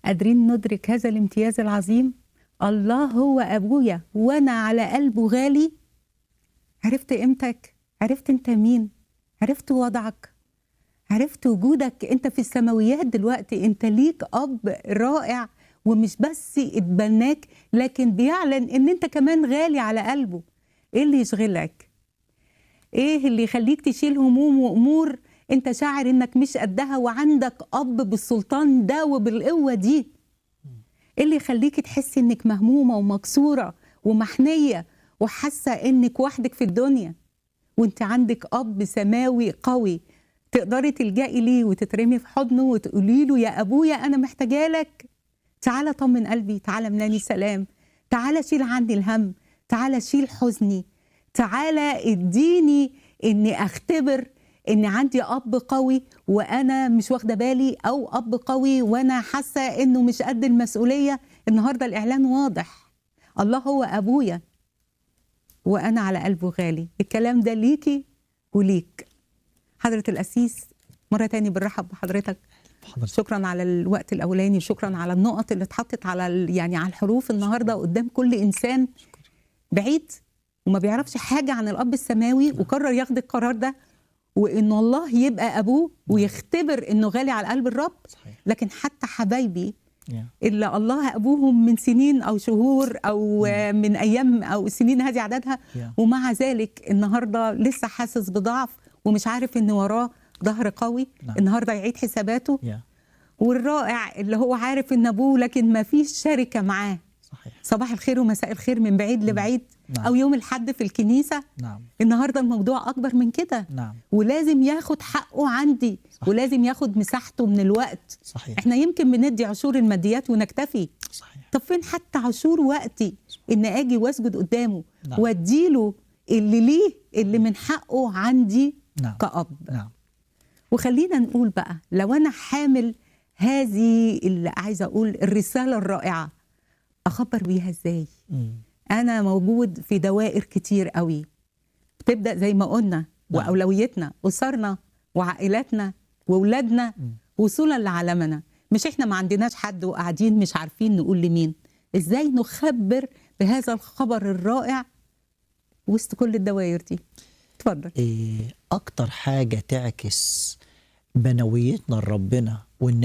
قادرين ندرك هذا الامتياز العظيم الله هو ابويا وانا على قلبه غالي عرفت قيمتك عرفت انت مين عرفت وضعك عرفت وجودك انت في السماويات دلوقتي انت ليك اب رائع ومش بس اتبناك لكن بيعلن ان انت كمان غالي على قلبه ايه اللي يشغلك ايه اللي يخليك تشيل هموم وامور انت شاعر انك مش قدها وعندك اب بالسلطان ده وبالقوه دي ايه اللي يخليك تحسي انك مهمومه ومكسوره ومحنيه وحاسه انك وحدك في الدنيا وانت عندك اب سماوي قوي تقدري تلجئي ليه وتترمي في حضنه وتقولي له يا ابويا انا محتاجه لك تعالى طمن قلبي تعالى مناني سلام تعالى شيل عني الهم تعالى شيل حزني تعالى اديني اني اختبر ان عندي اب قوي وانا مش واخده بالي او اب قوي وانا حاسه انه مش قد المسؤوليه النهارده الاعلان واضح الله هو ابويا وانا على قلبه غالي الكلام ده ليكي وليك حضره القسيس مره تاني بنرحب بحضرتك حضرتك شكرا على الوقت الاولاني وشكرا على النقط اللي اتحطت على ال- يعني على الحروف النهارده قدام كل انسان بعيد وما بيعرفش حاجه عن الاب السماوي وقرر ياخد القرار ده وان الله يبقى ابوه ويختبر انه غالي على قلب الرب صحيح لكن حتى حبايبي يا. اللي الله ابوهم من سنين او شهور او آه، من ايام او سنين هذه عددها يا. ومع ذلك النهارده لسه حاسس بضعف ومش عارف ان وراه ظهر قوي نعم. النهارده يعيد حساباته يا والرائع اللي هو عارف ان ابوه لكن ما فيش شركه معاه صحيح صباح الخير ومساء الخير من بعيد لبعيد نعم. او يوم الحد في الكنيسه نعم النهارده الموضوع اكبر من كده نعم ولازم ياخد حقه عندي صح. ولازم ياخد مساحته من الوقت صحيح احنا يمكن بندي عشور الماديات ونكتفي صحيح طب فين حتى عشور وقتي ان اجي واسجد قدامه نعم. واديله اللي ليه اللي من حقه عندي نعم كأب نعم وخلينا نقول بقى لو انا حامل هذه اللي عايزه اقول الرساله الرائعه اخبر بيها ازاي مم. انا موجود في دوائر كتير قوي بتبدا زي ما قلنا نعم. واولويتنا اسرنا وعائلاتنا واولادنا مم. وصولا لعالمنا مش احنا ما عندناش حد وقاعدين مش عارفين نقول لمين ازاي نخبر بهذا الخبر الرائع وسط كل الدوائر دي اتفضل إيه اكتر حاجه تعكس بنويتنا لربنا وان